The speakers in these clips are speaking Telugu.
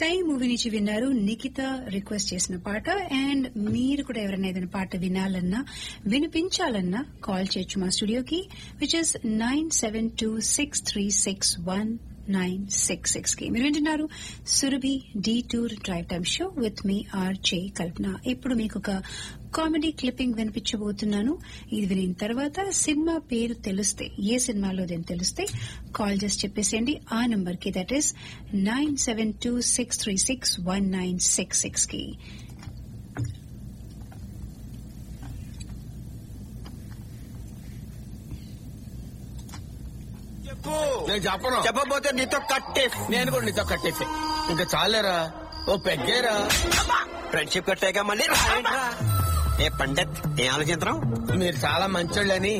సై మూవీ నుంచి విన్నారు నిఖిత రిక్వెస్ట్ చేసిన పాట అండ్ మీరు కూడా ఎవరైనా ఏదైనా పాట వినాలన్నా వినిపించాలన్నా కాల్ చేయొచ్చు మా స్టూడియోకి which is nine seven two six three six one nine six six కి మీరు వింటున్నారు Surabhi detour drive time show with me R J Kalpana ఇప్పుడు మీకు ఒక కామెడీ క్లిప్పింగ్ వినిపించబోతున్నాను ఇది వినిన తర్వాత సినిమా పేరు తెలిస్తే ఏ సినిమాలో దేని తెలిస్తే కాల్ చేసి చెప్పేసేయండి ఆ నంబర్ కి that is nine seven two six three six one nine six six కి చెప్పు నేను చెప్పను చెప్పబోతే నీతో కట్టే నేను కూడా నీతో కట్టేసి ఇంకా చాలేరా ఓ పెగ్గేరా ఫ్రెండ్షిప్ కట్టాక మళ్ళీ రాయండిరా. ఏ పండత్ ఏం ఆలోచించడం మీరు చాలా మంచోళ్ళని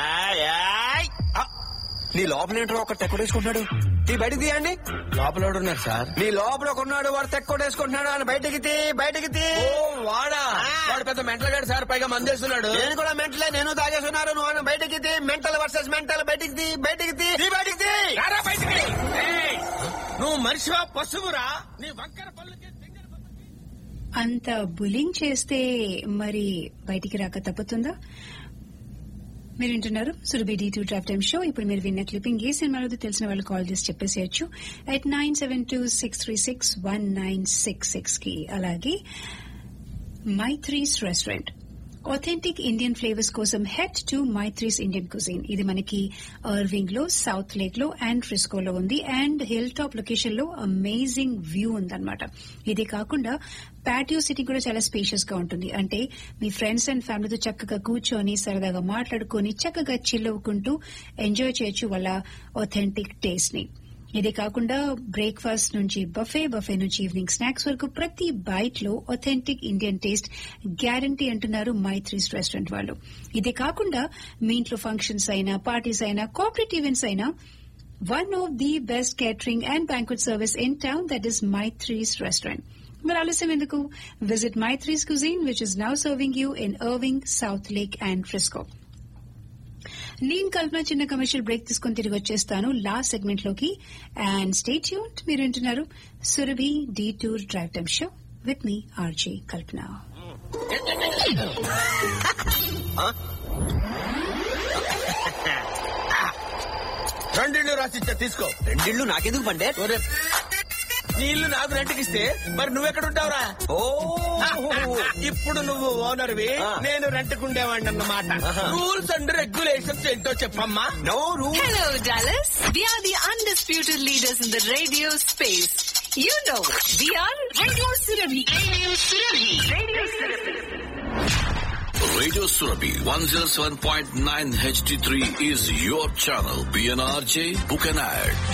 నీ లోపల ఏంటో ఒక తెక్కడేసుకుంటున్నాడు నీ బయటికి తీయండి లోపల ఎవడు ఉన్నారు సార్ నీ లోపల ఒక ఉన్నాడు వాడు తెక్కడేసుకుంటున్నాడు అని బయటికి తీ బయటికి తీ ఓ వాడా వాడు పెద్ద మెంటల్ గాడు సార్ పైగా మందేస్తున్నాడు నేను కూడా మెంటలే నేను తాగేస్తున్నారు నువ్వు ఆయన బయటికి తీ మెంటల్ వర్సెస్ మెంటల్ బయటికి తీ బయటికి తీ తీ బయటికి తీ రారా బయటికి ఏయ్! నువ్వు మనిషివా పశువురా నీ వంకర పళ్ళకి అంత బులింగ్ చేస్తే మరి బయటికి రాక తప్పుతుందా మీరు వింటున్నారు Surabhi detour drive time show ఇప్పుడు మీరు విన్న క్లిప్పింగ్ ఏ సినిమాలో తెలిసిన వాళ్ళు కాల్ చేసి చెప్పేసేయచ్చు at nine seven two six three six one nine six six కి అలాగే Maitri's restaurant authentic Indian flavours కోసం head to Maitri's Indian cuisine ఇది మనకి అర్వింగ్ లో సౌత్ లేక్ లో అండ్ ఫ్రిస్కోలో ఉంది అండ్ హిల్ టాప్ లొకేషన్ లో అమేజింగ్ వ్యూ ఉందన్నమాట ఇది కాకుండా పాటియో సిటీ కూడా చాలా స్పేషియస్ గా ఉంటుంది అంటే మీ ఫ్రెండ్స్ అండ్ ఫ్యామిలీతో చక్కగా కూర్చొని సరదాగా మాట్లాడుకొని చక్కగా చిల్లవుకుంటూ ఎంజాయ్ చేయొచ్చు వాళ్ళ ఆథెంటిక్ టేస్ట్ ని ఇది కాకుండా బ్రేక్ఫాస్ట్ నుంచి బఫే బఫే నుంచి ఈవినింగ్ స్నాక్స్ వరకు ప్రతి బైట్ లో ఒథెంటిక్ ఇండియన్ టేస్ట్ గ్యారంటీ అంటున్నారు మైత్రీస్ రెస్టారెంట్ వాళ్ళు ఇది కాకుండా మీ ఇంట్లో ఫంక్షన్స్ అయినా పార్టీస్ అయినా కార్పొరేట్ ఈవెంట్స్ అయినా one of the best catering and banquet service in town that is Maitri's restaurant మరి ఆలస్యం ఎందుకు visit Maitri's cuisine which is now serving you in Irving Southlake and Frisco నేను కల్పన చిన్న కమర్షియల్ బ్రేక్ తీసుకొని తిరిగి వచ్చేస్తాను లాస్ట్ సెగ్మెంట్ లోకి అండ్ స్టేట్ యూన్ మీరు వింటున్నారు Surabhi detour drive time show with me RJ Kalpana రెండిళ్ళు రాసిచ్చా తీసుకో రెండిళ్ళు నాకెందుకు పండేట్ ఒరే నీ ఇల్లు నాకు రెంట్కి ఇస్తే మరి నువ్వెక్కడ ఉంటావురా ఓ ఇప్పుడు నువ్వు ఓనర్వి ఆ. నేను రెంట్కుండేవాడిని అన్నమాట రూల్స్ అండ్ రెగ్యులేషన్స్ ఏంటో చెప్పమ్మా no rule Hello, Dallas. We are the undisputed leaders in the radio space. You know, we are Radio Surabhi. Radio Surabhi. Radio Surabhi. Radio Surabhi 107.9 HD3 is your channel. PNRJ, book an ad.